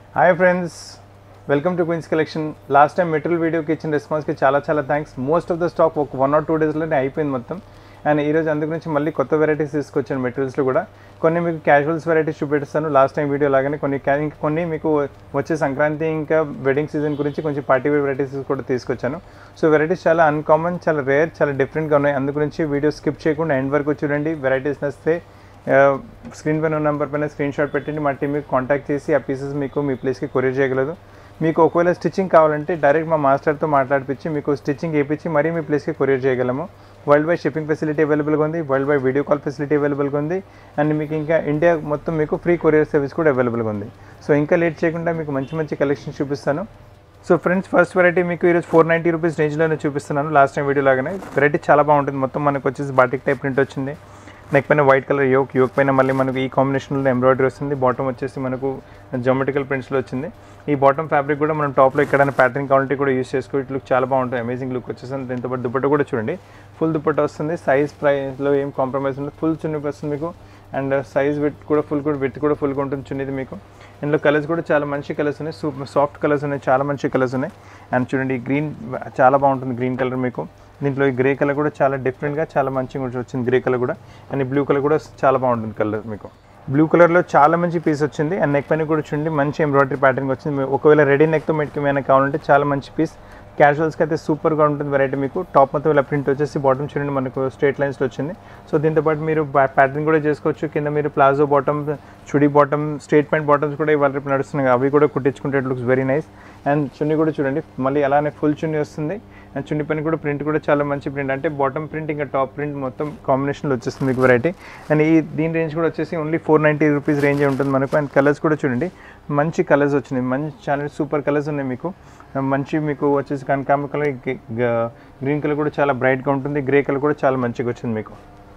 hi friends welcome to queens collection last time material వీడియోకి ఇచ్చిన రెస్పాన్స్కి చాలా చాలా thanks most of the stock ఒక వన్ ఆర్ టూ డేస్లోనే అయిపోయింది మొత్తం అండ్ ఈరోజు అందు గురించి మళ్ళీ కొత్త వెరైటీస్ తీసుకొచ్చాను మెటీరియల్స్లో కూడా కొన్ని మీకు క్యాజువల్స్ వెరైటీస్ చూపిస్తాను లాస్ట్ టైం వీడియో లాగానే కొన్ని ca- ఇంకా కొన్ని మీకు వచ్చే సంక్రాంతి ఇంకా వెడ్డింగ్ సీజన్ గురించి కొంచెం పార్టీ వేర్ వెరైటీస్ కూడా తీసుకొచ్చాను సో వెరైటీస్ చాలా అన్కామన్ చాలా రేర్ చాలా డిఫరెంట్గా ఉన్నాయి అందు గురించి వీడియో స్కిప్ చేయకుండా ఎండ్ వరకు చూడండి వెరైటీస్ నచ్చితే స్క్రీన్ పైన ఉన్న నెంబర్ పైన స్క్రీన్ షాట్ పెట్టండి మా టీం మీకు కాంటాక్ట్ చేసి ఆ పీసెస్ మీకు మీ ప్లేస్కి కొరియర్ చేయగలదు మీకు ఒకవేళ స్టిచ్చింగ్ కావాలంటే డైరెక్ట్ మా మాస్టర్తో మాట్లాడిపించి మీకు స్టిచ్చింగ్ వేయించి మరీ మీ ప్లేస్కి కొరియర్ చేయగలము వరల్డ్ వైడ్ షిప్పింగ్ ఫెసిలిటీ అవైలబుల్గా ఉంది world wide video call facility అవైలబుల్గా ఉంది అండ్ మీకు ఇంకా ఇండియా మొత్తం మీకు ఫ్రీ కొరియర్ సర్వీస్ కూడా అవైలబుల్గా ఉంది సో ఇంకా లేట్ చేయకుండా మీకు మంచి మంచి కలెక్షన్ చూపిస్తాను సో ఫ్రెండ్స్ ఫస్ట్ వెరైటీ మీకు ఈరోజు ఫోర్ నైంటీ రూపీస్ రేంజ్లోనే చూపిస్తున్నాను లాస్ట్ టైం వీడియో లాగానే వెరైటీ చాలా బాగుంటుంది మొత్తం మనకు వచ్చేసి బాటిక్ టైప్ ప్రింట్ వచ్చింది నెక్ పైన వైట్ కలర్ యోక్ యోక్ పైన మళ్ళీ మనకు ఈ కాంబినేషన్లో ఎంబ్రాయిడరీ వస్తుంది బాటమ్ వచ్చేసి మనకు జోమెటికల్ ప్రింట్స్లో వచ్చింది ఈ బాటమ్ ఫ్యాబ్రిక్ కూడా మనం టాప్లో ఎక్కడైనా ప్యాటర్న్ క్వాలిటీ కూడా యూస్ చేసుకోవచ్చు లుక్ చాలా బాగుంటుంది అమేజింగ్ లుక్ వచ్చేసింది దీంతో పాటు దుపట్ట కూడా చూడండి ఫుల్ దుపట్ట వస్తుంది సైజ్ ప్రైస్లో ఏం కాంప్రమైజ్ ఉంది ఫుల్ చున్నీ వస్తుంది మీకు అండ్ సైజ్ విత్ కూడా ఫుల్ కూడా విత్ కూడా ఫుల్గా ఉంటుంది చున్నీది మీకు ఇందులో కలర్స్ కూడా చాలా మంచి కలర్స్ ఉన్నాయి సూపర్ సాఫ్ట్ కలర్స్ ఉన్నాయి చాలా మంచి కలర్స్ ఉన్నాయి అండ్ చూడండి ఈ గ్రీన్ చాలా బాగుంటుంది గ్రీన్ కలర్ మీకు దీంట్లో ఈ గ్రే కలర్ కూడా చాలా డిఫరెంట్గా చాలా మంచిగా వచ్చింది గ్రే కలర్ కూడా అండ్ ఈ బ్లూ కలర్ కూడా చాలా బాగుంటుంది కలర్ మీకు బ్లూ కలర్లో చాలా మంచి పీస్ వచ్చింది అండ్ నెక్ పైన కూడా చూడండి మంచి ఎంబ్రాయిడరీ ప్యాటర్న్ వచ్చింది మీ- ఒకవేళ రెడీ నెక్తో మీకు ఏమైనా కావాలంటే చాలా మంచి పీస్ క్యాజువల్స్కి అయితే సూపర్గా ఉంటుంది వెరైటీ మీకు టాప్ మొత్తం ఇలా ప్రింట్ వచ్చేసి బాటమ్ చూడండి మనకు స్ట్రేట్ లైన్స్లో వచ్చింది సో దీంతో పాటు మీరు ప్యాటర్న్ కూడా చేసుకోవచ్చు కింద మీరు palazzo bottom chudi bottom straight pant bottoms కూడా ఇవాళ రేపు నడుస్తున్నాయి అవి కూడా కుట్టించుకుంటే it looks very nice and chunni కూడా చూడండి మళ్ళీ అలానే ఫుల్ చున్నీ వస్తుంది అండ్ చున్నీ పైన కూడా ప్రింట్ కూడా చాలా మంచి ప్రింట్ అంటే బాటమ్ ప్రింట్ ఇంకా టాప్ ప్రింట్ మొత్తం కాంబినేషన్లో వచ్చేస్తుంది మీకు వెరైటీ అండ్ ఈ దీని రేంజ్ కూడా వచ్చేసి only four ninety rupees range ఉంటుంది మనకు అండ్ కలర్స్ కూడా చూడండి మంచి కలర్స్ వచ్చినాయి మంచి చాలా సూపర్ కలర్స్ ఉన్నాయి మీకు మంచి మీకు వచ్చేసి కనకాంబ కలర్ గ్రీన్ కలర్ కూడా చాలా బ్రైట్గా ఉంటుంది గ్రే కలర్ కూడా చాలా మంచిగా వచ్చింది మీకు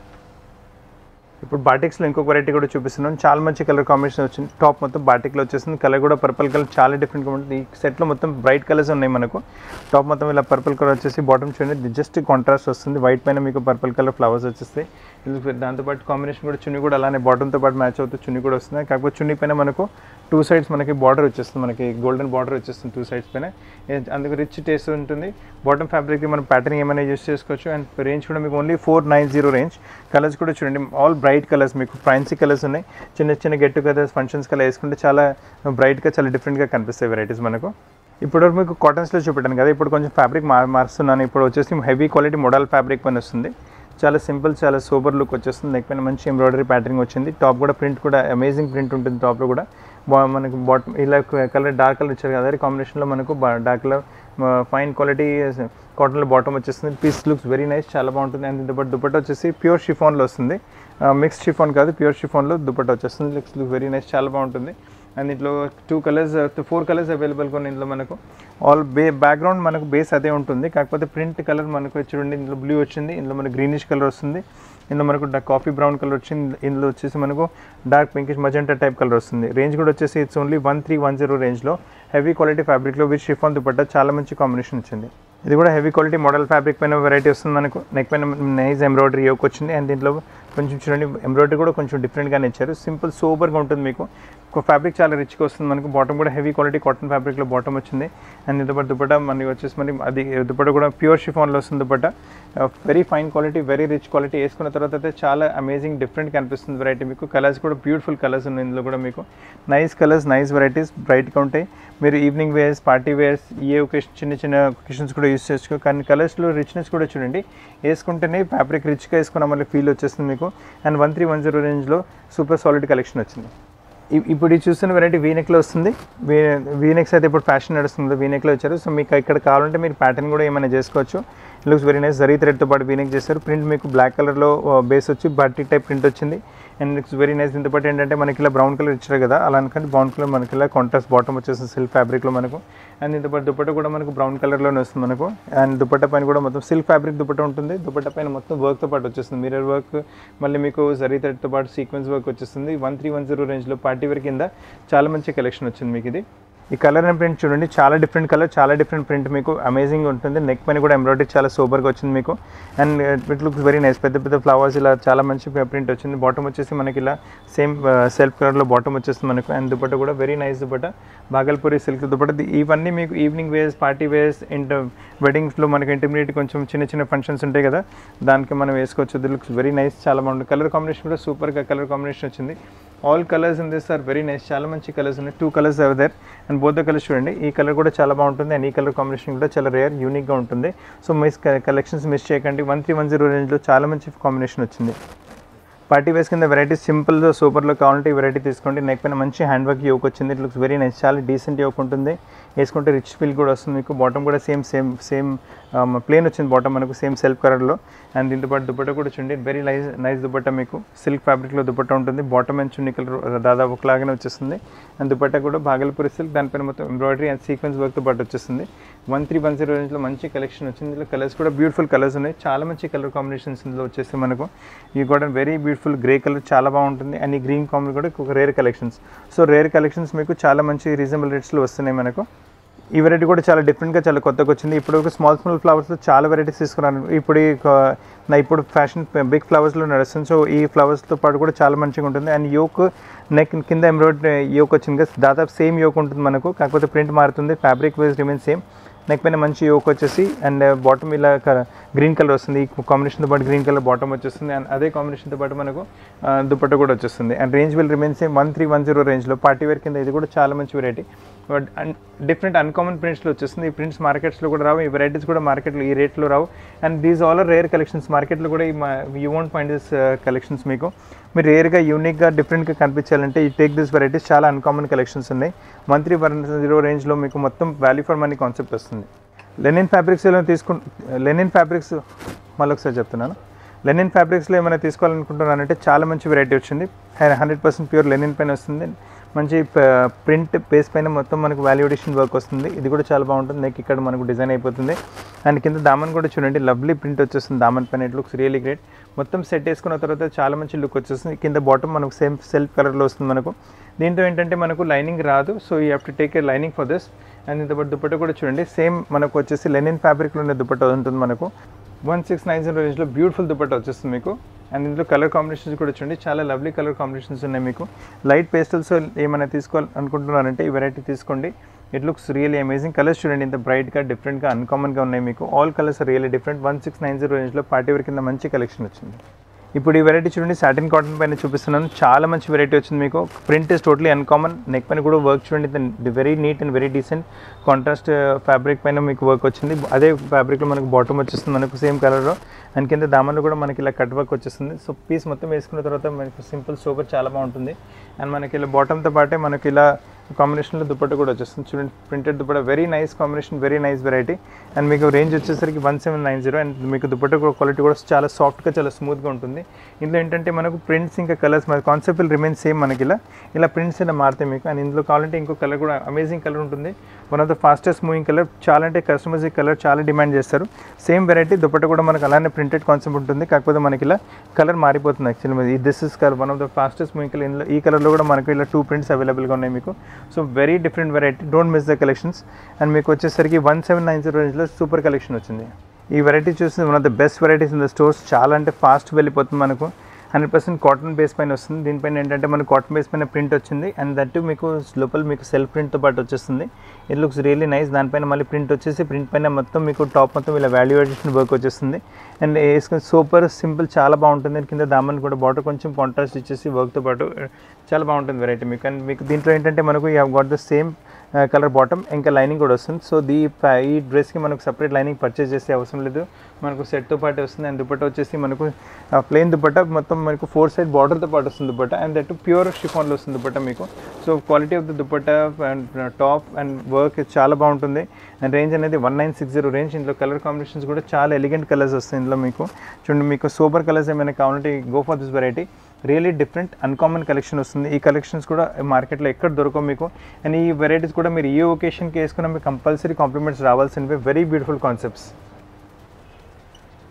ఇప్పుడు బాటిక్స్లో ఇంకొక వెరైటీ కూడా చూపిస్తున్నాను చాలా మంచి కలర్ కాంబినేషన్ వచ్చింది టాప్ మొత్తం బాటిక్లో వచ్చేసింది కలర్ కూడా పర్పుల్ కలర్ చాలా డిఫరెంట్గా ఉంటుంది ఈ సెట్లో మొత్తం బ్రైట్ కలర్స్ ఉన్నాయి మనకు టాప్ మొత్తం ఇలా పర్పుల్ కలర్ వచ్చేసి బాటమ్ చూడండి జస్ట్ కాంట్రాస్ట్ వస్తుంది వైట్ పైన మీకు పర్పుల్ కలర్ ఫ్లవర్స్ వచ్చేస్తాయి ఇది దాంతోపాటు కాంబినేషన్ కూడా చున్నీ కూడా అలానే బాటంతో పాటు మ్యాచ్ అవుతూ చున్నీ కూడా వస్తుంది కాకపోతే చున్నీ పైన మనకు టూ సైడ్స్ మనకి బార్డర్ వచ్చేస్తుంది మనకి గోల్డెన్ బార్డర్ వచ్చేస్తుంది టూ సైడ్స్ పైన ఏ- అందుకు రిచ్ టేస్ట్ ఉంటుంది బాటమ్ ఫ్యాబ్రిక్కి మనం ప్యాటర్న్ ఏమైనా యూస్ చేసుకోవచ్చు అండ్ రేంజ్ కూడా మీకు only four nine zero range colours కూడా చూడండి ఆల్ బ్రైట్ కలర్స్ మీకు ఫ్యాన్సీ కలర్స్ ఉన్నాయి చిన్న చిన్న గెట్ టుగెదర్స్ ఫంక్షన్స్ కల్లా వేసుకుంటే చాలా బ్రైట్గా చాలా డిఫరెంట్గా కనిపిస్తాయి వెరైటీస్ మనకు ఇప్పుడు మీకు కాటన్స్లో చూపెట్టాను కదా ఇప్పుడు కొంచెం ఫ్యాబ్రిక్ మార్ మారుస్తున్నాను ఇప్పుడు వచ్చేసి హెవీ క్వాలిటీ మోడల్ ఫ్యాబ్రిక్ పైన వస్తుంది చాలా సింపుల్ చాలా సూపర్ లుక్ వచ్చేస్తుంది నెక్ పైన మంచి ఎంబ్రాయిడరీ ప్యాటర్న్ వచ్చింది టాప్ కూడా ప్రింట్ కూడా అమేజింగ్ ప్రింట్ ఉంటుంది టాప్లో కూడా బా- మనకు బాటమ్ ఇలా కలర్ డార్క్ కలర్ ఇచ్చారు కదా అదే కాంబినేషన్లో మనకు డార్క్ కలర్ ఫైన్ క్వాలిటీ కాటన్లో బాటమ్ వచ్చేస్తుంది పీస్ లుక్స్ వెరీ నైస్ చాలా బాగుంటుంది అండ్ దీంతో పాటు దుపట్ట వచ్చేసి ప్యూర్ షిఫాన్లో వస్తుంది మిక్స్ షిఫాన్ కాదు ప్యూర్ షిఫాన్లో దుపట్ట వచ్చేస్తుంది లుక్స్ లుక్ వెరీ నైస్ చాలా బాగుంటుంది అండ్ ఇంట్లో two colours four colours available కొన్ని ఇందులో మనకు ఆల్ బే బ్యాక్గ్రౌండ్ మనకు బేస్ అదే ఉంటుంది కాకపోతే ప్రింట్ కలర్ మనకు చూడండి ఇందులో బ్లూ వచ్చింది ఇందులో మనకు గ్రీనిష్ కలర్ వస్తుంది ఇందులో మనకు కాఫీ బ్రౌన్ కలర్ వచ్చింది ఇందులో వచ్చేసి మనకు dark pinkish magenta type colour వస్తుంది రేంజ్ కూడా వచ్చేసి it's only one three one zero రేంజ్లో హెవీ క్వాలిటీ ఫ్యాబ్రిక్లో విత్ షిఫాన్ దుపట్టా చాలా మంచి కాంబినేషన్ వచ్చింది ఇది కూడా హెవీ క్వాలిటీ మోడల్ ఫ్యాబ్రిక్ పైన వెరైటీ వస్తుంది మనకు నెక్ పైన నైస్ ఎంబ్రాయిడరీ యోక్ వచ్చింది అండ్ దీంట్లో కొంచెం చూడండి ఎంబ్రాయిడరీ కూడా కొంచెం డిఫరెంట్గానే ఇచ్చారు సింపుల్ సూపర్గా ఉంటుంది మీకు ఫ్యాబ్రిక్ చాలా రిచ్గా వస్తుంది మనకు బాటమ్ కూడా హెవీ క్వాలిటీ కాటన్ ఫ్యాబ్రిక్లో బాటమ్ వచ్చింది అండ్ దీంతో పాటు దుపట్టా మనకి వచ్చేసి మరి అది దుపట్టా కూడా ప్యూర్ షిఫాన్లో వస్తుంది dupatta very fine quality very rich quality వేసుకున్న తర్వాత అయితే చాలా అమేజింగ్ డిఫరెంట్ కనిపిస్తుంది వెరైటీ మీకు కలర్స్ కూడా బ్యూటిఫుల్ కలర్స్ ఉన్నాయి ఇందులో కూడా మీకు నైస్ కలర్స్ నైస్ వెరైటీస్ బ్రైట్గా ఉంటాయి మీరు ఈవినింగ్ వేర్స్ పార్టీ వేర్స్ ఏ ఒకేషన్ చిన్న చిన్న ఒకేషన్స్ కూడా యూస్ చేసుకో కానీ కలర్స్లో రిచ్నెస్ కూడా చూడండి వేసుకుంటేనే ఫ్యాబ్రిక్ రిచ్గా వేసుకున్న మళ్ళీ ఫీల్ వచ్చేస్తుంది మీకు and one three one zero రేంజ్లో సూపర్ సాలిడ్ కలెక్షన్ వచ్చింది ఇ- ఇప్పుడు ఇది చూస్తున్న వెరైటీ వీనెక్లో వస్తుంది వీ వీనెక్స్ అయితే ఇప్పుడు ఫ్యాషన్ నడుస్తుంది వీనెక్లో వచ్చారు సో మీకు ఇక్కడ కావాలంటే మీరు ప్యాటర్న్ కూడా ఏమైనా చేసుకోవచ్చు లుక్స్ వెరీ నైస్ జరీ థ్రెడ్తో పాటు వీనెక్ చేస్తారు ప్రింట్ మీకు బ్లాక్ కలర్లో బేస్ వచ్చి బట్టి టైప్ ప్రింట్ వచ్చింది అండ్ లుక్స్ వెరీ నైస్ దీంతో పాటు ఏంటంటే మనకి ఇలా బ్రౌన్ కలర్ ఇచ్చారు కదా అలా అనుకంటే బ్రౌన్ కలర్ మనకి ఇలా కాంట్రాస్ట్ బాటమ్ వచ్చేస్తుంది సిల్క్ ఫ్యాబ్రిక్లో మనకు అండ్ దీంతో పాటు దుపట్ట కూడా మనకు బ్రౌన్ కలర్లోనే వస్తుంది మనకు అండ్ దుపట్ట పైన కూడా మొత్తం సిల్క్ ఫ్యాబ్రిక్ దుపట్ట ఉంటుంది దుపట్ట పైన మొత్తం వర్క్తో పాటు వచ్చేస్తుంది మిరర్ వర్క్ మళ్ళీ మీకు జరీ థ్రెడ్తో పాటు సీక్వెన్స్ వర్క్ వచ్చేస్తుంది వన్ త్రీ వన్ జీరో రేంజ్లో పార్టీ వేర్ కింద చాలా మంచి కలెక్షన్ వచ్చింది మీకు ఇది ఈ కలర్ అండ్ ప్రింట్ చూడండి చాలా డిఫరెంట్ కలర్ చాలా డిఫరెంట్ ప్రింట్ మీకు అమేజింగ్ ఉంటుంది నెక్ పైన కూడా ఎంబ్రాయిడరీ చాలా సూపర్గా వచ్చింది మీకు and it looks very nice పెద్ద పెద్ద ఫ్లవర్స్ ఇలా చాలా మంచి ప్రింట్ వచ్చింది బాటమ్ వచ్చేసి మనకి ఇలా సేమ్ సెల్ఫ్ కలర్లో బాటమ్ వచ్చేస్తుంది మనకు అండ్ దుపట్ట కూడా very nice dupatta Bhagalpuri silk dupatta ది- ఇవన్నీ మీకు ఈవినింగ్ వేస్ పార్టీ వేస్ ఇంట వెడ్డింగ్స్లో మనకి ఇంటర్మీడియట్ కొంచెం చిన్న చిన్న ఫంక్షన్స్ ఉంటాయి కదా దానికి మనం వేసుకోవచ్చు ది లుక్స్ వెరీ నైస్ చాలా బాగుంటుంది కలర్ కాంబినేషన్ కూడా సూపర్గా కలర్ కాంబినేషన్ వచ్చింది all colours in this are very nice చాలా మంచి కలర్స్ ఉన్నాయి two colours are there and both the colours చూడండి ఈ కలర్ కూడా చాలా బాగుంటుంది అండ్ ఈ కలర్ కాంబినేషన్ కూడా చాలా రేర్ యూనిక్గా ఉంటుంది సో మిస్ కలెక్షన్స్ మిస్ చేయకండి వన్ త్రీ వన్ జీరో రేంజ్లో చాలా మంచి కాంబినేషన్ వచ్చింది పార్టీ వేస్ కింద వెరైటీ సింపుల్ సూపర్లో కావాలంటే ఈ వెరైటీ తీసుకోండి నెక్ పైన మంచి హ్యాండ్ వర్క్ యోక్ వచ్చింది ఇట్ లుక్స్ వెరీ నైస్ చాలా డీసెంట్ యోక్ ఉంటుంది వేసుకుంటే రిచ్ ఫీల్ కూడా వస్తుంది మీకు బాటమ్ కూడా సేమ్ సేమ్ సేమ్ ప్లేన్ వచ్చింది బాటమ్ మనకు సేమ్ సెల్ఫ్ కలర్లో అండ్ దీంతో పాటు దుపట్ట కూడా చూడండి వెరీ నైస్ నైస్ దుపట్ట మీకు సిల్క్ ఫ్యాబ్రిక్లో దుపట్ట ఉంటుంది బాటమ్ అండ్ చున్నీ కలర్ దాదాపు ఒకలాగానే వచ్చేస్తుంది అండ్ దుపట్ట కూడా భాగల్పూరి సిల్క్ దానిపైన మొత్తం ఎంబ్రాయిడరీ అండ్ సీక్వెన్స్ వర్క్తో పాటు వచ్చేస్తుంది వన్ త్రీ వన్ జీరో రేంజ్లో మంచి కలెక్షన్ వచ్చింది ఇందులో కలర్స్ కూడా బ్యూటిఫుల్ కలర్స్ ఉన్నాయి చాలా మంచి కలర్ కాంబినేషన్స్ ఇందులో వచ్చేసి మనకు ఈ కూడా వెరీ బ్యూటిఫుల్ గ్రే కలర్ చాలా బాగుంటుంది అండ్ ఈ గ్రీన్ కాంబినేషన్ కూడా ఒక rare collections so rare collections మీకు చాలా మంచి రీజనబుల్ రేట్స్లో వస్తున్నాయి మనకు ఈ వెరైటీ కూడా చాలా డిఫరెంట్గా చాలా కొత్తగా వచ్చింది ఇప్పుడు ఒక స్మాల్ స్మాల్ ఫ్లవర్స్లో చాలా వెరైటీస్ తీసుకున్నాను ఇప్పుడు ఈ క- నా ఇప్పుడు ఫ్యాషన్ బిగ్ ఫ్లవర్స్లో నడుస్తుంది సో ఈ ఫ్లవర్స్తో పాటు కూడా చాలా మంచిగా ఉంటుంది అండ్ యోక్ నెక్ కింద ఎంబ్రాయిడరీ యోక్ వచ్చింది కదా దాదాపు సేమ్ యోక్ ఉంటుంది మనకు కాకపోతే ప్రింట్ మారుతుంది fabric wise remain same neck పైన మంచి యోక్ వచ్చేసి అండ్ బాటమ్ ఇలా గ్రీన్ కలర్ వస్తుంది ఈ కాంబినేషన్తో పాటు గ్రీన్ కలర్ బాటమ్ వచ్చేస్తుంది అండ్ అదే కాంబినేషన్తో పాటు మనకు ఆ, దుపట్ట కూడా వచ్చేస్తుంది and range will remain same one three one zero రేంజ్లో పార్టీ వేర్ కింద ఇది కూడా చాలా మంచి variety but and different uncommon ప్రింట్స్లో వచ్చేస్తుంది ఈ ప్రింట్స్ మార్కెట్స్లో కూడా రావు ఈ వెరైటీస్ కూడా మార్కెట్లో ఈ రేట్లో రావు and these all are rare collections మార్కెట్లో కూడా ఈ you won't find this collections మీకు మీరు రేర్గా యూనిక్గా డిఫరెంట్గా కనిపించాలంటే ఈ టేక్ దిస్ వెరైటీస్ చాలా అన్కామన్ కలెక్షన్స్ ఉన్నాయి వన్ త్రీ వన్ జీరో రేంజ్లో మీకు మొత్తం వాల్యూ ఫర్ మనీ కాన్సెప్ట్ వస్తుంది లెనిన్ ఫ్యాబ్రిక్స్లో తీసుకు లెనిన్ ఫ్యాబ్రిక్స్ మళ్ళీ ఒకసారి చెప్తున్నాను లెనిన్ ఫ్యాబ్రిక్స్లో ఏమైనా తీసుకోవాలనుకుంటున్నానంటే చాలా మంచి వెరైటీ వచ్చింది హండ్రెడ్ పర్సెంట్ ప్యూర్ లెనిన్ పైన వస్తుంది మంచి ప్రింట్ బేస్ పైన మొత్తం మనకు వాల్యుడేషన్ వర్క్ వస్తుంది ఇది కూడా చాలా బాగుంటుంది నెక్ ఇక్కడ మనకు డిజైన్ అయిపోతుంది అండ్ కింద దామన్ కూడా చూడండి లవ్లీ ప్రింట్ వచ్చేస్తుంది దామన్ పైన ఇట్ లుక్స్ రియలీ గ్రేట్ మొత్తం సెట్ వేసుకున్న తర్వాత చాలా మంచి లుక్ వచ్చేస్తుంది కింద బాటమ్ మనకు సేమ్ సెల్ఫ్ కలర్లో వస్తుంది మనకు దీంతో ఏంటంటే మనకు లైనింగ్ రాదు so you have to take a lining for this and ఇంత దుపట్ట కూడా చూడండి సేమ్ మనకు వచ్చేసి లెనిన్ ఫ్యాబ్రిక్లో ఉన్న దుపట్ట ఉంటుంది మనకు వన్ సిక్స్ నైన్ జీరో రేంజ్లో బ్యూటిఫుల్ దుపట్ట వచ్చేస్తుంది మీకు అండ్ ఇందులో కలర్ కాంబినేషన్స్ కూడా చూడండి చాలా లవ్లీ కలర్ కాంబినేషన్స్ ఉన్నాయి మీకు లైట్ పేస్టల్స్ ఏమైనా తీసుకోవాలి అనుకుంటున్నారంటే ఈ వెరైటీ తీసుకోండి it looks really amazing colours చూడండి ఇంత బ్రైట్గా డిఫరెంట్గా అన్కామన్గా ఉన్నాయి మీకు all colours really different one six nine zero రేంజ్లో పార్టీ వేర్ కింద మంచి కలెక్షన్ వచ్చింది ఇప్పుడు ఈ వెరైటీ చూడండి సాటిన్ కాటన్ పైన చూపిస్తున్నాను చాలా మంచి వెరైటీ వచ్చింది మీకు print is totally uncommon neck పైన కూడా వర్క్ చూడండి very neat and very decent contrast fabric పైన మీకు వర్క్ వచ్చింది అదే ఫ్యాబ్రిక్లో మనకు బాటమ్ వచ్చేస్తుంది మనకు సేమ్ కలర్లో అండ్ కింద దామన్లో కూడా మనకి ఇలా కట్ వర్క్ వచ్చేస్తుంది సో పీస్ మొత్తం వేసుకున్న తర్వాత మనకు సింపుల్ సూపర్ చాలా బాగుంటుంది అండ్ మనకి ఇలా బాటమ్తో పాటే మనకి ఇలా కాంబినేషన్లో దుపట్ట కూడా వచ్చేస్తుంది చూడండి printed dupatta very nice combination very nice variety and మీకు రేంజ్ వచ్చేసరికి one seven nine zero and మీకు దుపట్ట కూడా క్వాలిటీ కూడా చాలా సాఫ్ట్గా చాలా స్మూత్గా ఉంటుంది ఇందులో ఏంటంటే మనకు ప్రింట్స్ ఇంకా కలర్స్ మన కాన్సెప్ట్ రిమైన్ సేమ్ మనకి ఇలా ఇలా ప్రింట్స్ ఇలా మారుతాయి మీకు అండ్ ఇందులో కావాలంటే ఇంకో కలర్ కూడా అమేజింగ్ కలర్ ఉంటుంది one of the fastest moving colour చాలా అంటే కస్టమర్స్ ఈ కలర్ చాలా డిమాండ్ చేస్తారు సేమ్ వెరైటీ దుపట్ట కూడా మనకు అలానే ప్రింటెడ్ కాన్సెప్ట్ ఉంటుంది కాకపోతే మనకి ఇలా కలర్ మారిపోతుంది actually this is colour one of the fastest moving colour ఇందులో ఈ కలర్లో కూడా మనకు ఇలా టూ ప్రింట్స్ అవైలబుల్గా ఉన్నాయి మీకు so very different variety don't miss the collections and మీకు వచ్చేసరికి వన్ సెవెన్ నైన్ జీరో రేంజ్లో సూపర్ కలెక్షన్ వచ్చింది ఈ వెరైటీ చూసి one of the best varieties in the stores చాలా అంటే ఫాస్ట్ వెళ్ళిపోతుంది మనకు హండ్రెడ్ పర్సెంట్ కాటన్ బేస్ పైన వస్తుంది దీనిపైన ఏంటంటే మనకు కాటన్ బేస్ పైన ప్రింట్ వచ్చింది అండ్ దట్ మీకు లోపల మీకు సెల్ఫ్ ప్రింట్తో పాటు వచ్చేస్తుంది ఇట్ లుక్స్ రియల్లీ నైస్ దానిపైన మళ్ళీ ప్రింట్ వచ్చేసి ప్రింట్ పైన మొత్తం మీకు టాప్ మొత్తం ఇలా వాల్యుయేషన్ వర్క్ వచ్చేస్తుంది అండ్ వేసుకొని సూపర్ సింపుల్ చాలా బాగుంటుంది కింద దామన్ కూడా బాటర్ కొంచెం కాంట్రాస్ట్ ఇచ్చేసి వర్క్తో పాటు చాలా బాగుంటుంది వెరైటీ మీకు అండ్ మీకు దీంట్లో ఏంటంటే మనకు you have got the same colour bottom ఇంకా లైనింగ్ కూడా వస్తుంది సో దీ ఈ డ్రెస్కి మనకు సపరేట్ లైనింగ్ పర్చేస్ చేసే అవసరం లేదు మనకు సెట్తో పాటు వస్తుంది అండ్ దుపట్ట వచ్చేసి మనకు ప్లెయిన్ దుపట్ట మొత్తం మనకు ఫోర్ సైడ్ బార్డర్తో పాటు వస్తుంది దుపట్ట అండ్ దట్ ప్యూర్ షిఫాన్లో వస్తుంది దుపట్ట మీకు so quality of the dupatta and top and work చాలా బాగుంటుంది అండ్ రేంజ్ అనేది one nine six zero range ఇందులో కలర్ కాంబినేషన్స్ కూడా చాలా ఎలిగెంట్ కలర్స్ వస్తాయి ఇందులో మీకు చూడండి మీకు సూపర్ కలర్స్ ఏమైనా కావాలంటే go for this variety really different uncommon collection వస్తుంది ఈ కలెక్షన్స్ కూడా మార్కెట్లో ఎక్కడ దొరకవు మీకు అండ్ ఈ వెరైటీస్ కూడా మీరు ఏ ఒకేషన్కి వేసుకున్నా మీకు కంపల్సరీ కాంప్లిమెంట్స్ రావాల్సినవి వెరీ బ్యూటిఫుల్ కాన్సెప్ట్స్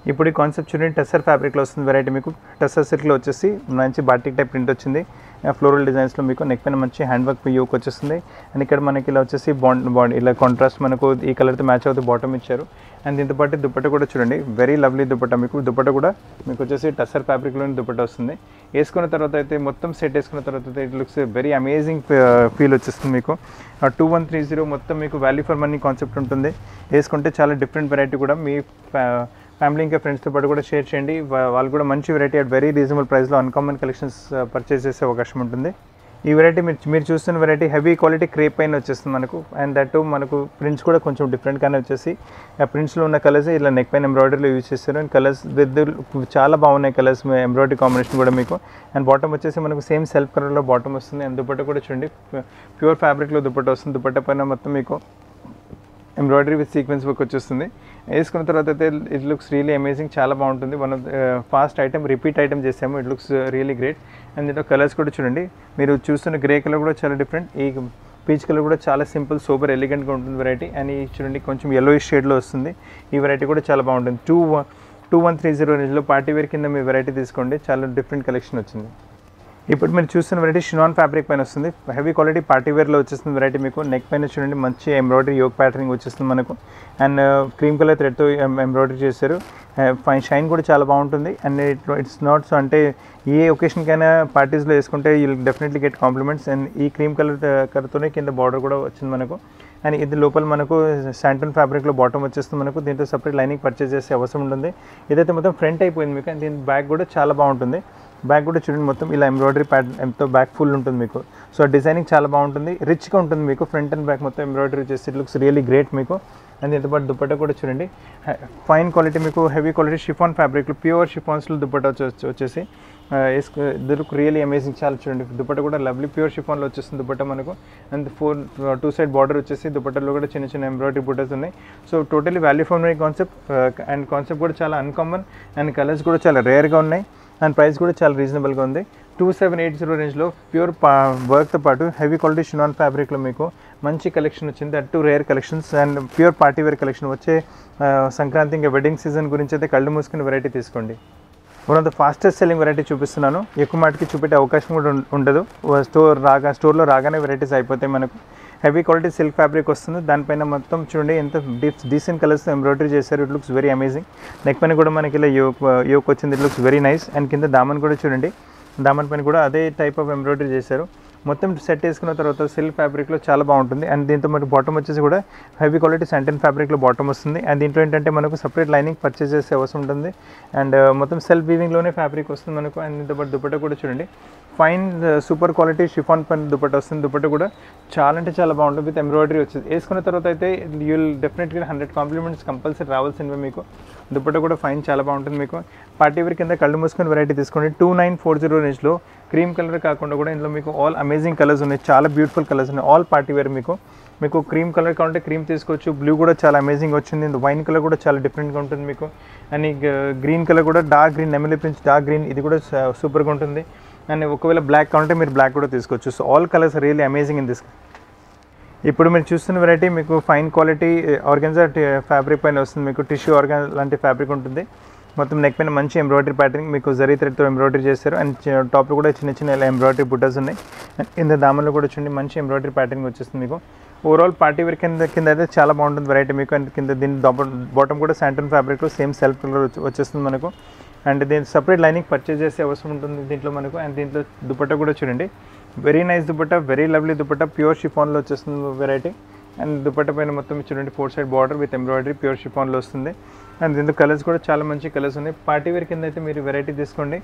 ఇప్పుడు ఈ కాన్సెప్ట్ చూడండి టెస్సర్ ఫ్యాబ్రిక్లో వస్తుంది వెరైటీ మీకు టెస్సర్ సిల్క్లో వచ్చేసి మంచి బాటిక్ టైప్ ప్రింట్ వచ్చింది ఫ్లోరల్ డిజైన్స్లో మీకు నెక్ పైన మంచి హ్యాండ్ వర్క్ యోక్ వచ్చేస్తుంది అండ్ ఇక్కడ మనకి ఇలా వచ్చేసి బాండ్ బాండ్ ఇలా కాంట్రాస్ట్ మనకు ఈ కలర్తో మ్యాచ్ అవుతూ బాటమ్ ఇచ్చారు అండ్ దీంతో పాటు దుపట్ట కూడా చూడండి వెరీ లవ్లీ దుపట్ట మీకు దుపట్ట కూడా మీకు వచ్చేసి టస్సర్ ఫ్యాబ్రిక్లోని దుపట్ట వస్తుంది వేసుకున్న తర్వాత అయితే మొత్తం సెట్ వేసుకున్న తర్వాత అయితే it looks very amazing feel వచ్చేస్తుంది మీకు టూ వన్ త్రీ జీరో మొత్తం మీకు వాల్యూ ఫర్ మనీ కాన్సెప్ట్ ఉంటుంది వేసుకుంటే చాలా డిఫరెంట్ వెరైటీ కూడా మీ ఫ్యామిలీ ఇంకా ఫ్రెండ్స్తో పాటు కూడా షేర్ చేయండి వా- వాళ్ళు కూడా మంచి వెరైటీ అట్ వెరీ రీజనబుల్ ప్రైస్లో అన్కామన్ కలెక్షన్స్ పర్చేస్ చేసే అవకాశం ఉంటుంది ఈ వెరైటీ మీరు మీరు చూస్తున్న వెరైటీ హెవీ క్వాలిటీ క్రేప్ పైన వచ్చేస్తుంది మనకు అండ్ దట్ మనకు ప్రింట్స్ కూడా కొంచెం డిఫరెంట్గానే వచ్చేసి ఆ ప్రింట్స్లో ఉన్న కలర్స్ ఇలా నెక్ పైన ఎంబ్రాయిడరీలో యూజ్ చేస్తారు అండ్ కలర్స్ విత్ చాలా బాగున్నాయి కలర్స్ ఎంబ్రాయిడరీ కాంబినేషన్ కూడా మీకు అండ్ బాటమ్ వచ్చేసి మనకు సేమ్ సెల్ఫ్ కలర్లో బాటమ్ వస్తుంది అండ్ దుపట్ట కూడా చూడండి ప్యూర్ ఫ్యాబ్రిక్లో దుపట్ట వస్తుంది దుపట్ట పైన మొత్తం మీకు ఎంబ్రాయిడరీ విత్ సీక్వెన్స్ వర్క్ వచ్చేస్తుంది వేసుకున్న తర్వాత అయితే ఇట్ లుక్స్ రియలీ అమేజింగ్ చాలా బాగుంటుంది one of fast item repeat item చేసాము it looks really great and దీంట్లో కలర్స్ కూడా చూడండి మీరు చూస్తున్న గ్రే కలర్ కూడా చాలా డిఫరెంట్ ఈ పీచ్ కలర్ కూడా చాలా సింపుల్ సూపర్ ఎలిగెంట్గా ఉంటుంది వెరైటీ అండ్ ఈ చూడండి కొంచెం ఎల్లో షేడ్లో వస్తుంది ఈ వెరైటీ కూడా చాలా బాగుంటుంది two two one three zero రేంజ్లో పార్టీ వేర్ కింద మీ వెరైటీ తీసుకోండి చాలా డిఫరెంట్ కలెక్షన్ వచ్చింది ఇప్పుడు మీరు చూస్తున్న వెరైటీ షినాన్ ఫ్యాబ్రిక్ పైన వస్తుంది హెవీ క్వాలిటీ పార్టీ వేర్లో వచ్చేస్తుంది వెరైటీ మీకు నెక్ పైన చూడండి మంచి ఎంబ్రాయిడరీ యోగ్ ప్యాటర్నింగ్ వచ్చేస్తుంది మనకు అండ్ క్రీమ్ కలర్ థ్రెడ్తో ఎంబ్రాయిడరీ చేశారు ఫైన్ షైన్ కూడా చాలా బాగుంటుంది and it it's not so అంటే ఏ ఒకేషన్కైనా పార్టీస్లో వేసుకుంటే you definitely get compliments and ఈ క్రీమ్ కలర్ కలర్తోనే కింద బార్డర్ కూడా వచ్చింది మనకు అండ్ ఇది లోపల మనకు శాంటన్ ఫ్యాబ్రిక్లో బాటమ్ వచ్చేస్తుంది మనకు దీంతో సపరేట్ లైనింగ్ పర్చేస్ చేసే అవసరం ఉంటుంది ఇదైతే మొత్తం ఫ్రంట్ అయిపోయింది మీకు అండ్ దీని బ్యాక్ కూడా చాలా బాగుంటుంది బ్యాక్ కూడా చూడండి మొత్తం ఇలా ఎంబ్రాయిడరీ ప్యాటర్న్ ఎంతో బ్యాక్ ఫుల్ ఉంటుంది మీకు సో డిజైనింగ్ చాలా బాగుంటుంది రిచ్గా ఉంటుంది మీకు ఫ్రంట్ అండ్ బ్యాక్ మొత్తం ఎంబ్రాయిడరీ చేసి ఇట్ లుక్స్ రియలీ గ్రేట్ మీకు అండ్ దీంతో పాటు దుపట్టా కూడా చూడండి ఫైన్ క్వాలిటీ మీకు హెవీ క్వాలిటీ షిఫాన్ ఫ్యాబ్రిక్లో ప్యూర్ షిఫాన్స్లో దుపట్టా వచ్చే- వచ్చేసి వేసుకో లుక్ రియలీ అమేజింగ్ చాలా చూడండి దుపట్ట కూడా లవ్లీ ప్యూర్ షిఫాన్లో వచ్చేస్తుంది దుపట్ట మనకు and four two side border వచ్చేసి దుపట్టలో కూడా చిన్న చిన్న ఎంబ్రాయిడరీ బుట్టస్ ఉన్నాయి so totally value for money concept and concept కూడా చాలా అన్కామన్ అండ్ కలర్స్ కూడా చాలా రేర్గా ఉన్నాయి అండ్ ప్రైస్ కూడా చాలా రీజనబుల్గా ఉంది టూ సెవెన్ ఎయిట్ జీరో రేంజ్లో ప్యూర్ పా వర్క్తో పాటు హెవీ క్వాలిటీ షినాన్ ఫ్యాబ్రిక్లో మీకు మంచి కలెక్షన్ వచ్చింది at two rare collections and pure party wear collection వచ్చే ఆ, సంక్రాంతి ఇంకా వెడ్డింగ్ సీజన్ గురించి అయితే కళ్ళు మూసుకుని వెరైటీ తీసుకోండి one of the fastest selling variety చూపిస్తున్నాను ఎక్కువ మాటికి చూపెట్టే అవకాశం కూడా ఉం- ఉండదు స్టోర్ రాగా స్టోర్లో రాగానే వెరైటీస్ అయిపోతాయి మనకు హెవీ క్వాలిటీ సిల్క్ ఫ్యాబ్రిక్ వస్తుంది దానిపైన మొత్తం చూడండి ఎంత డీప్ డీసెంట్ కలర్స్ ఎంబ్రాయిడరీ చేశారు it looks very amazing neck పైన కూడా మనకి ఇలా యోక్ యోక్ వచ్చింది it looks very nice and కింద దామన్ కూడా చూడండి దామన్ పైన కూడా అదే టైప్ ఆఫ్ ఎంబ్రాయిడరీ చేశారు మొత్తం సెట్ వేసుకున్న తర్వాత సిల్క్ ఫ్యాబ్రిక్లో చాలా బాగుంటుంది అండ్ దీంతో మనకు బాటమ్ వచ్చేసి కూడా హెవీ క్వాలిటీ సెంటెన్ ఫ్యాబ్రిక్లో బాటమ్ వస్తుంది అండ్ దీంట్లో ఏంటంటే మనకు సపరేట్ లైనింగ్ పర్చేస్ చేసే అవసరం ఉంటుంది అండ్ మొత్తం సెల్ఫ్ వీవింగ్లోనే ఫ్యాబ్రిక్ వస్తుంది మనకు అండ్ దీంతో పాటు దుపట్ట కూడా చూడండి ఫైన్ సూపర్ క్వాలిటీ షిఫాన్ పైన దుపట్ట వస్తుంది దుపట్ట కూడా చాలా అంటే చాలా బాగుంటుంది విత్ ఎంబ్రాయిడరీ వచ్చేది వేసుకున్న తర్వాత అయితే యూ విల్ డెఫినెట్గా హండ్రెడ్ కాంప్లిమెంట్స్ కంపల్సరీ రావాల్సినవి మీకు దుపట్ట కూడా ఫైన్ చాలా బాగుంటుంది మీకు పార్టీ వేర్ కింద కళ్ళు మూసుకొని వెరైటీ తీసుకోండి టూ నైన్ ఫోర్ జీరో రేంజ్లో క్రీమ్ కలర్ కాకుండా కూడా ఇందులో మీకు ఆల్ అమేజింగ్ కలర్స్ ఉన్నాయి చాలా బ్యూటిఫుల్ కలర్స్ ఉన్నాయి ఆల్ పార్టీ వేర్ మీకు మీకు క్రీమ్ కలర్ కావాలంటే క్రీమ్ తీసుకోవచ్చు బ్లూ కూడా చాలా అమేజింగ్ వచ్చింది వైన్ కలర్ కూడా చాలా డిఫరెంట్గా ఉంటుంది మీకు అండ్ గ్రీన్ కలర్ కూడా డార్క్ గ్రీన్ నెమిలి ప్రింట్స్ డార్క్ గ్రీన్ ఇది కూడా సూపర్గా ఉంటుంది అండ్ ఒకవేళ బ్లాక్ కావాలంటే మీరు బ్లాక్ కూడా తీసుకోవచ్చు so all colours really amazing in this ఇప్పుడు మీరు చూస్తున్న వెరైటీ మీకు ఫైన్ క్వాలిటీ ఆర్గన్జా ఫ్యాబ్రిక్ పైన వస్తుంది మీకు టిష్యూ ఆర్గాన్ లాంటి ఫ్యాబ్రిక్ ఉంటుంది మొత్తం నెక్ పైన మంచి ఎంబ్రాయిడరీ ప్యాటర్న్ మీకు జరీ థ్రెడ్తో ఎంబ్రాయిడరీ చేశారు అండ్ టాప్లో కూడా చిన్న చిన్న ఇలా ఎంబ్రాయిడరీ బుట్టస్ ఉన్నాయి అండ్ కింద దామన్లో కూడా చూడండి మంచి ఎంబ్రాయిడరీ ప్యాటర్న్ వచ్చేస్తుంది మీకు ఓవరాల్ పార్టీ వేర్ కింద కింద అయితే చాలా బాగుంటుంది వెరైటీ మీకు అండ్ కింద దీని బాటమ్ కూడా శాంటన్ ఫ్యాబ్రిక్లో సేమ్ సెల్ఫ్ కలర్ వచ్చేస్తుంది మనకు అండ్ దీని సపరేట్ లైనింగ్ పర్చేస్ చేసే అవసరం ఉంటుంది దీంట్లో మనకు అండ్ దీంట్లో దుపట్టా కూడా చూడండి very nice dupatta very lovely dupatta pure షిఫాన్లో వచ్చేస్తుంది వెరైటీ అండ్ దుపట్టా పైన మొత్తం చూడండి four side border with embroidery pure షిఫాన్లో వస్తుంది అండ్ దీంట్లో కలర్స్ కూడా చాలా మంచి కలర్స్ ఉన్నాయి పార్టీ వేర్ కింద అయితే మీరు వెరైటీ తీసుకోండి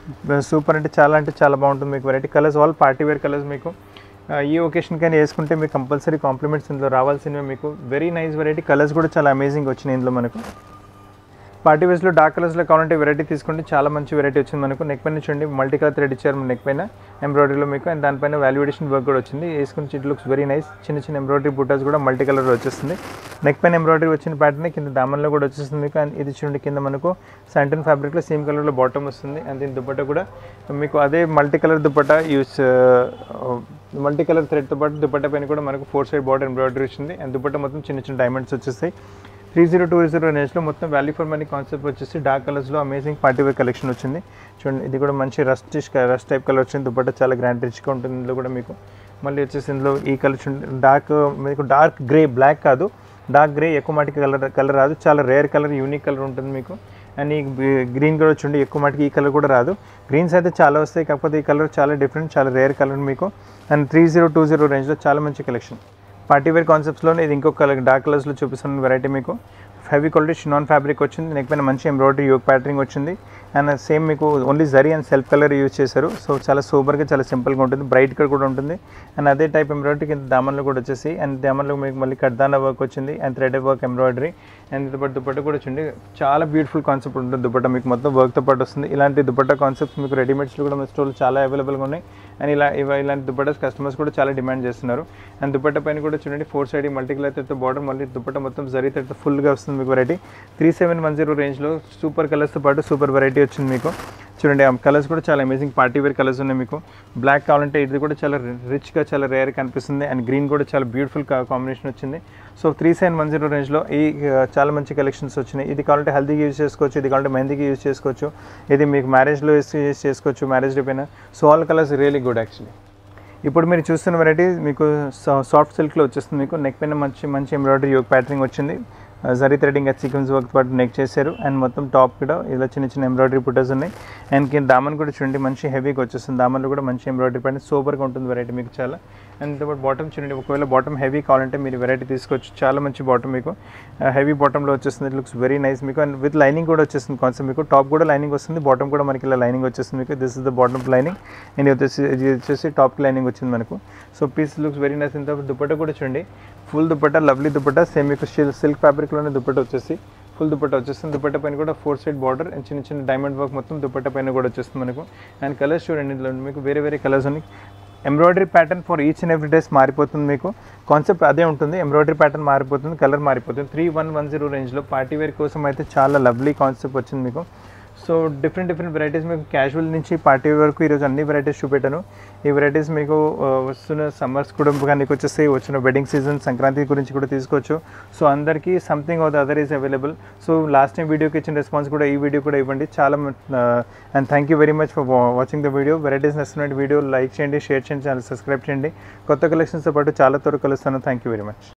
సూపర్ అంటే చాలా అంటే చాలా బాగుంటుంది మీకు variety colours all party wear colours మీకు ఆ, ఈ ఒకేషన్ కానీ వేసుకుంటే మీకు కంపల్సరీ కాంప్లిమెంట్స్ ఇందులో రావాల్సినవి మీకు వెరీ నైస్ వెరైటీ కలర్స్ కూడా చాలా అమేజింగ్ వచ్చినాయి ఇందులో మనకు పార్టీ వేస్లో డార్క్ కలర్స్లో కావాలంటే వెరైటీ తీసుకుంటే చాలా మంచి వెరైటీ వచ్చింది మనకు నెక్ పైన చూడండి మల్టీ కలర్ థ్రెడ్ ఇచ్చారు నెక్ పైన ఎంబ్రాయిడరీలో మీకు అండ్ దానిపైన వాల్యుయేషన్ వర్క్ కూడా వచ్చింది వేసుకుని ఇట్ లుక్స్ వెరీ నైస్ చిన్న చిన్న ఎంబ్రాయిడరీ బుటాస్ కూడా మల్టీ కలర్ వచ్చేస్తుంది నెక్ పైన ఎంబ్రాయిడరీ వచ్చిన ప్యాటర్న్ కింద దామన్లో కూడా వచ్చేస్తుంది మీకు అండ్ ఇది చూడండి కింద మనకు శాంటన్ ఫ్యాబ్రిక్లో సేమ్ కలర్లో బాటమ్ వస్తుంది అండ్ దీని దుపట్టా కూడా మీకు అదే multi colour dupatta use multi colour థ్రెడ్తో పాటు దుపట్టా పైన కూడా మనకు ఫోర్ సైడ్ బార్డర్ ఎంబ్రాయిడరీ వచ్చింది అండ్ దుపట్టా మొత్తం చిన్న చిన్న డైమండ్స్ వచ్చేస్తాయి త్రీ జీరో టూ జీరో రేంజ్లో మొత్తం వాల్యూ ఫర్ మనీ కాన్సెప్ట్ వచ్చేసి డార్క్ కలర్స్లో అమేజింగ్ పార్టీ వేర్ కలెక్షన్ వచ్చింది చూడండి ఇది కూడా మంచి రస్ట్ రస్ట్ టైప్ కలర్ వచ్చింది దుపట్టా చాలా గ్రాండ్ రిచ్గా ఉంటుంది ఇందులో కూడా మీకు మళ్ళీ వచ్చేసి ఇందులో ఈ కలర్ చూడండి డార్క్ మీకు డార్క్ గ్రే బ్లాక్ కాదు డార్క్ గ్రే ఎక్కువ మాటికి కలర్ కలర్ రాదు చాలా రేర్ కలర్ యూనిక్ కలర్ ఉంటుంది మీకు అండ్ ఈ గ్రీన్ కూడా చూడండి ఎక్కువ మటుకి ఈ కలర్ కూడా రాదు గ్రీన్స్ అయితే చాలా వస్తాయి కాకపోతే ఈ కలర్ చాలా డిఫరెంట్ చాలా రేర్ కలర్ మీకు and three zero two zero రేంజ్లో చాలా మంచి కలెక్షన్ పార్టీ వేర్ కాన్సెప్ట్స్లోనే ఇది ఇంకొక కలర్ డార్క్ కలర్స్లో చూపిస్తున్న వెరైటీ మీకు హెవీ క్వాలిటీ షినాన్ ఫ్యాబ్రిక్ వచ్చింది నెక్ పైన మంచి ఎంబ్రాయిడరీ యోగ్ ప్యాటర్నింగ్ వచ్చింది అండ్ సేమ్ మీకు only zari and self colour use చేశారు సో చాలా సూపర్గా చాలా సింపుల్గా ఉంటుంది బ్రైట్ కలర్ కూడా ఉంటుంది అండ్ అదే టైప్ ఎంబ్రాయిడరీ కింద దామన్లో కూడా వచ్చేసి అండ్ దామన్లో మీకు మళ్ళీ కడ్దాన వర్క్ వచ్చింది and thread work embroidery and dupatta dupatta కూడా వచ్చింది చాలా బ్యూటిఫుల్ కాన్సెప్ట్ ఉంటుంది దుపట్ట మీకు మొత్తం వర్క్తో పాటు వస్తుంది ఇలాంటి దుపట్ట కాన్సెప్ట్స్ మీకు రెడీమేడ్స్లో కూడా మన స్టోర్లో చాలా అవైలబుల్గా ఉన్నాయి అండ్ ఇలా ఇవ ఇలాంటి దుపట్టాస్ కస్టమర్స్ కూడా చాలా డిమాండ్ చేస్తున్నారు అండ్ దుపట్ట పైన కూడా చూడండి ఫోర్ సైడ్ మల్టీ కలర్ అయితే బార్డర్ మళ్ళీ దుపట్ట మొత్తం జరీ అయితే ఫుల్గా వస్తుంది మీకు variety three seven one zero రేంజ్లో సూపర్ కలర్స్తో పాటు సూపర్ వెరైటీ వచ్చింది మీకు చూడండి ఆ కలర్స్ కూడా చాలా అమేజింగ్ పార్టీ వేర్ కలర్స్ ఉన్నాయి మీకు బ్లాక్ కావాలంటే ఇది కూడా చాలా రిచ్గా చాలా రేర్ కనిపిస్తుంది అండ్ గ్రీన్ కూడా చాలా బ్యూటిఫుల్ కాంబినేషన్ వచ్చింది so three seven one zero రేంజ్లో ఈ ఆ, చాలా మంచి కలెక్షన్స్ వచ్చినాయి ఇది కావాలంటే హల్దీకి యూజ్ చేసుకోవచ్చు ఇది కావాలంటే మెహందీకి యూజ్ చేసుకోవచ్చు ఇది మీకు మ్యారేజ్లో యూజ్ చేసుకోవచ్చు మ్యారేజ్ డే పైన so all colours really good actually ఇప్పుడు మీరు చూస్తున్న వెరైటీ మీకు సాఫ్ట్ సిల్క్లో వచ్చేస్తుంది మీకు నెక్ పైన మంచి మంచి ఎంబ్రాయిడరీ యోగ్ ప్యాటర్నింగ్ వచ్చింది జరీ థ్రెడింగ్ సీక్వెన్స్ వర్క్ పాటు నెక్ చేశారు అండ్ మొత్తం టాప్ కూడా ఇలా చిన్న చిన్న ఎంబ్రాయిడరీ పుట్టర్స్ ఉన్నాయి అండ్ కింద దామన్ కూడా చూడండి మంచి హెవీగా వచ్చేస్తుంది దామన్లో కూడా మంచి ఎంబ్రాయిడరీ ప్యాటర్న్ సూపర్గా ఉంటుంది వెరైటీ మీకు చాలా అండ్ ఇంత బాటమ్ చూడండి ఒకవేళ బాటమ్ హెవీ కావాలంటే మీరు వెరైటీ తీసుకోవచ్చు చాలా మంచి బాటమ్ మీకు హెవీ బాటంలో వచ్చేస్తుంది ఇట్ లుక్స్ వెరీ నైస్ మీకు అండ్ విత్ లైనింగ్ కూడా వచ్చేస్తుంది కాన్సెప్ట్ మీకు టాప్ కూడా లైనింగ్ వస్తుంది బాటమ్ కూడా మనకి ఇలా లైనింగ్ వచ్చేస్తుంది మీకు this is the bottom lining and ఇది వచ్చేసి ఇది వచ్చేసి టాప్కి లైనింగ్ వచ్చింది మనకు so piece looks very nice ఇంత దుపట్టా కూడా చూడండి full dupatta lovely dupatta same మీకు సిల్క్ ఫ్యాబ్రిక్లోనే దుపట్టా వచ్చేసి ఫుల్ దుపట్టా వచ్చేస్తుంది దుపట్టా పైన కూడా ఫోర్ సైడ్ బార్డర్ అండ్ చిన్న చిన్న డైమండ్ వర్క్ మొత్తం దుపట్టా పైన కూడా వచ్చేస్తుంది మనకు అండ్ కలర్స్ చూడండి ఇందులో మీకు వేరే వేరే కలర్స్ ఉన్నాయి embroidery pattern for each and every days మారిపోతుంది మీకు కాన్సెప్ట్ అదే ఉంటుంది ఎంబ్రాయిడరీ ప్యాటర్న్ మారిపోతుంది కలర్ మారిపోతుంది త్రీ వన్ వన్ జీరో రేంజ్లో పార్టీ వేర్ కోసం అయితే చాలా లవ్లీ కాన్సెప్ట్ వచ్చింది మీకు సో డిఫరెంట్ డిఫరెంట్ వెరైటీస్ మీకు క్యాజువల్ నుంచి పార్టీ వరకు ఈరోజు అన్ని వెరైటీస్ చూపెట్టాను ఈ వెరైటీస్ మీకు ఆ, వస్తున్న సమ్మర్స్ కూడా కానీ వచ్చేసి వచ్చిన వెడ్డింగ్ సీజన్ సంక్రాంతి గురించి కూడా తీసుకోవచ్చు సో అందరికీ something of the other is available so last time వీడియోకి ఇచ్చిన రెస్పాన్స్ కూడా ఈ వీడియో కూడా ఇవ్వండి చాలా and thank you very much for watching the video varieties నచ్చినటువంటి వీడియో లైక్ చేయండి షేర్ చేయండి ఛానల్ సబ్స్క్రైబ్ చేయండి కొత్త కలెక్షన్స్తో పాటు చాలా త్వరగా కలుస్తాను థ్యాంక్ యూ వెరీ మచ్